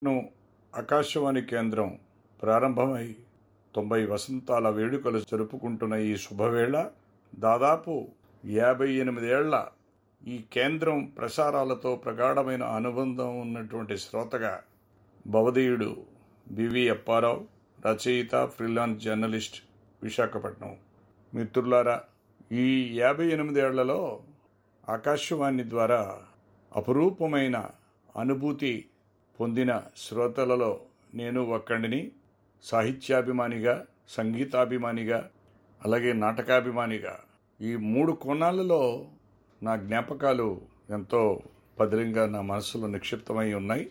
ను ఆకాశవాణి కేంద్రం ప్రారంభమై తొంభై వసంతాల వేడుకలు జరుపుకుంటున్న ఈ శుభవేళ దాదాపు యాభై ఎనిమిదేళ్ల ఈ కేంద్రం ప్రసారాలతో ప్రగాఢమైన అనుబంధం ఉన్నటువంటి శ్రోతగా భవదీయుడు బివి అప్పారావు రచయిత ఫ్రీలాన్స్ జర్నలిస్ట్ విశాఖపట్నం మిత్రులారా ఈ యాభై ఎనిమిదేళ్లలో ఆకాశవాణి ద్వారా అపురూపమైన అనుభూతి పొందిన శ్రోతలలో నేను ఒక్కడిని సాహిత్యాభిమానిగా సంగీతాభిమానిగా అలాగే నాటకాభిమానిగా ఈ మూడు కోణాలలో నా జ్ఞాపకాలు ఎంతో పదిలంగా నా మనసులో నిక్షిప్తమై ఉన్నాయి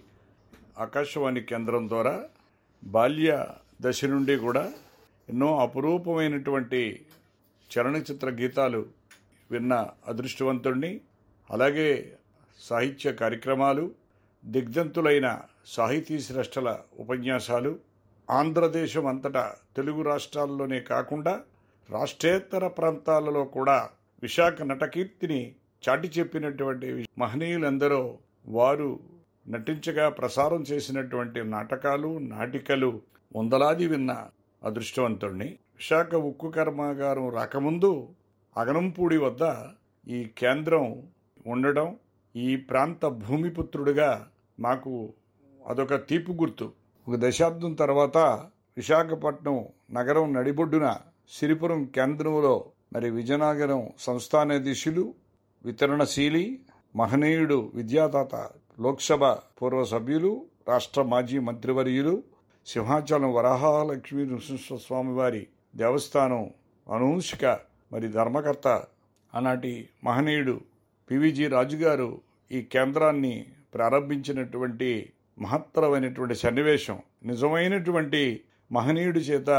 ఆకాశవాణి కేంద్రం ద్వారా బాల్య దశ నుండి కూడా ఎన్నో అపురూపమైనటువంటి చలనచిత్ర గీతాలు విన్న అదృష్టవంతుణ్ణి అలాగే సాహిత్య కార్యక్రమాలు దిగ్ధంతులైన సాహితీ శ్రేష్టల ఉపన్యాసాలు ఆంధ్రదేశం అంతటా తెలుగు రాష్ట్రాల్లోనే కాకుండా రాష్ట్రేతర ప్రాంతాలలో కూడా విశాఖ నటకీర్తిని చాటి చెప్పినటువంటి మహనీయులందరూ వారు నటించగా ప్రసారం చేసినటువంటి నాటకాలు నాటికలు వందలాది విన్న అదృష్టవంతుణ్ణి విశాఖ ఉక్కు కర్మాగారం రాకముందు అగనంపూడి వద్ద ఈ కేంద్రం ఉండడం ఈ ప్రాంత భూమిపుత్రుడిగా మాకు అదొక తీపి గుర్తు ఒక దశాబ్దం తర్వాత విశాఖపట్నం నగరం నడిబొడ్డున సిరిపురం కేంద్రంలో మరి విజయనగరం సంస్థానాధీశులు వితరణశీలి మహనీయుడు విద్యాదాత లోక్సభ పూర్వ సభ్యులు రాష్ట్ర మాజీ మంత్రివర్యులు సింహాచలం వరాహలక్ష్మీ నృసింహస్వామి వారి దేవస్థానం అనూంశిక మరి ధర్మకర్త ఆనాటి మహనీయుడు పివిజి రాజు గారు ఈ కేంద్రాన్ని ప్రారంభించినటువంటి మహత్తరమైనటువంటి సన్నివేశం నిజమైనటువంటి మహనీయుడి చేత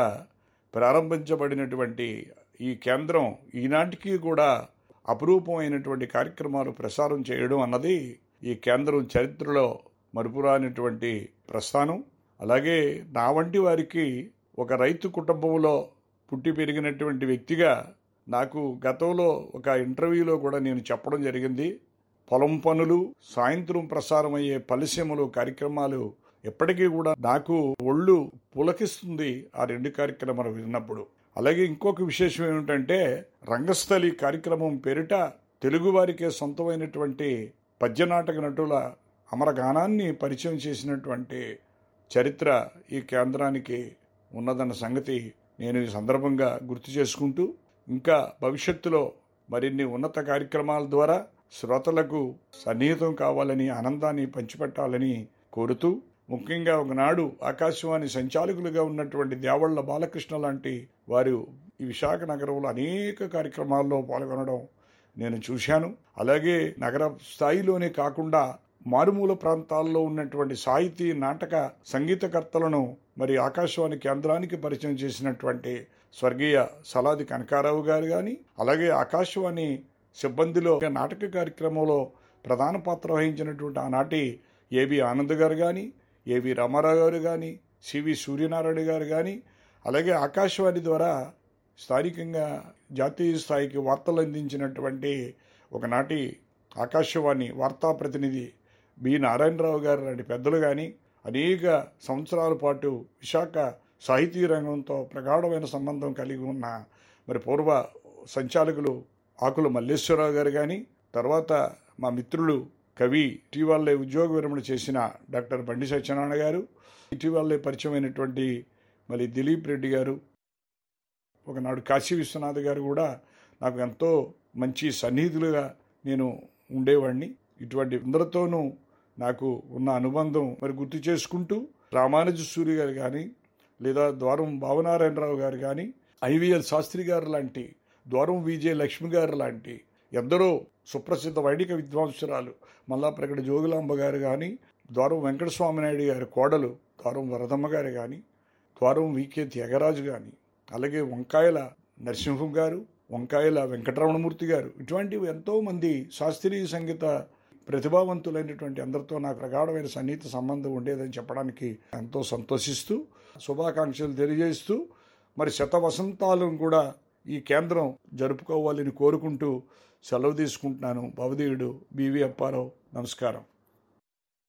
ప్రారంభించబడినటువంటి ఈ కేంద్రం ఈనాటికి కూడా అపురూపమైనటువంటి కార్యక్రమాలు ప్రసారం చేయడం అన్నది ఈ కేంద్రం చరిత్రలో మరుపురానిటువంటి ప్రస్థానం అలాగే నా వంటి వారికి ఒక రైతు కుటుంబంలో పుట్టి పెరిగినటువంటి వ్యక్తిగా నాకు గతంలో ఒక ఇంటర్వ్యూలో కూడా నేను చెప్పడం జరిగింది పొలం పనులు సాయంత్రం ప్రసారమయ్యే పలిసీమలు కార్యక్రమాలు ఎప్పటికీ కూడా నాకు ఒళ్ళు పులకిస్తుంది ఆ రెండు కార్యక్రమాలు విన్నప్పుడు అలాగే ఇంకొక విశేషం ఏమిటంటే రంగస్థలి కార్యక్రమం పేరిట తెలుగువారికే సొంతమైనటువంటి పద్యనాటక నటుల అమరగానాన్ని పరిచయం చేసినటువంటి చరిత్ర ఈ కేంద్రానికి ఉన్నదన్న సంగతి నేను ఈ సందర్భంగా గుర్తు చేసుకుంటూ ఇంకా భవిష్యత్తులో మరిన్ని ఉన్నత కార్యక్రమాల ద్వారా శ్రోతలకు సన్నిహితం కావాలని ఆనందాన్ని పంచిపెట్టాలని కోరుతూ ముఖ్యంగా ఒకనాడు ఆకాశవాణి సంచాలకులుగా ఉన్నటువంటి దేవళ్ల బాలకృష్ణ లాంటి వారు ఈ విశాఖ నగరంలో అనేక కార్యక్రమాల్లో పాల్గొనడం నేను చూశాను అలాగే నగర స్థాయిలోనే కాకుండా మారుమూల ప్రాంతాల్లో ఉన్నటువంటి సాహితీ నాటక సంగీతకర్తలను మరి ఆకాశవాణి కేంద్రానికి పరిచయం చేసినటువంటి స్వర్గీయ సలాది కనకారావు గారు కానీ అలాగే ఆకాశవాణి సిబ్బందిలో నాటక కార్యక్రమంలో ప్రధాన పాత్ర వహించినటువంటి ఆనాటి ఏబి ఆనంద్ గారు కానీ ఏవి రామారావు గారు కానీ సివి సూర్యనారాయణ గారు కానీ అలాగే ఆకాశవాణి ద్వారా స్థానికంగా జాతీయ స్థాయికి వార్తలు అందించినటువంటి ఒకనాటి ఆకాశవాణి వార్తా ప్రతినిధి బి నారాయణరావు గారు లాంటి పెద్దలు కానీ అనేక సంవత్సరాల పాటు విశాఖ సాహితీ రంగంతో ప్రగాఢమైన సంబంధం కలిగి ఉన్న మరి పూర్వ సంచాలకులు ఆకుల మల్లేశ్వరరావు గారు కానీ తర్వాత మా మిత్రులు కవి ఇటీవలే ఉద్యోగ విరమణ చేసిన డాక్టర్ బండి సత్యనారాయణ గారు ఇటీవలే పరిచయమైనటువంటి మరి దిలీప్ రెడ్డి గారు ఒకనాడు కాశీ విశ్వనాథ్ గారు కూడా నాకు ఎంతో మంచి సన్నిహితులుగా నేను ఉండేవాడిని ఇటువంటి అందరితోనూ నాకు ఉన్న అనుబంధం మరి గుర్తు చేసుకుంటూ రామానుజ సూరి గారు కానీ లేదా ద్వారం భావనారాయణరావు గారు కానీ ఐవిఎల్ శాస్త్రి గారు లాంటి ద్వారం విజయ లక్ష్మి గారు లాంటి ఎందరో సుప్రసిద్ధ వైదిక విద్వాంసురాలు మల్లాప్రగడ జోగులాంబ గారు కానీ ద్వారం వెంకటస్వామి నాయుడు గారి కోడలు ద్వారం వరదమ్మ గారు కానీ ద్వారం వికే త్యాగరాజు కానీ అలాగే వంకాయల నరసింహం గారు వంకాయల వెంకటరమణమూర్తి గారు ఇటువంటివి ఎంతోమంది శాస్త్రీయ సంగీత ప్రతిభావంతులైనటువంటి అందరితో నాకు ప్రగాఢమైన సన్నిహిత సంబంధం ఉండేదని చెప్పడానికి ఎంతో సంతోషిస్తూ శుభాకాంక్షలు తెలియజేస్తూ మరి శత వసంతాలను కూడా ఈ కేంద్రం జరుపుకోవాలని కోరుకుంటూ సెలవు తీసుకుంటున్నాను భవదీయుడు బివి అప్పారావు నమస్కారం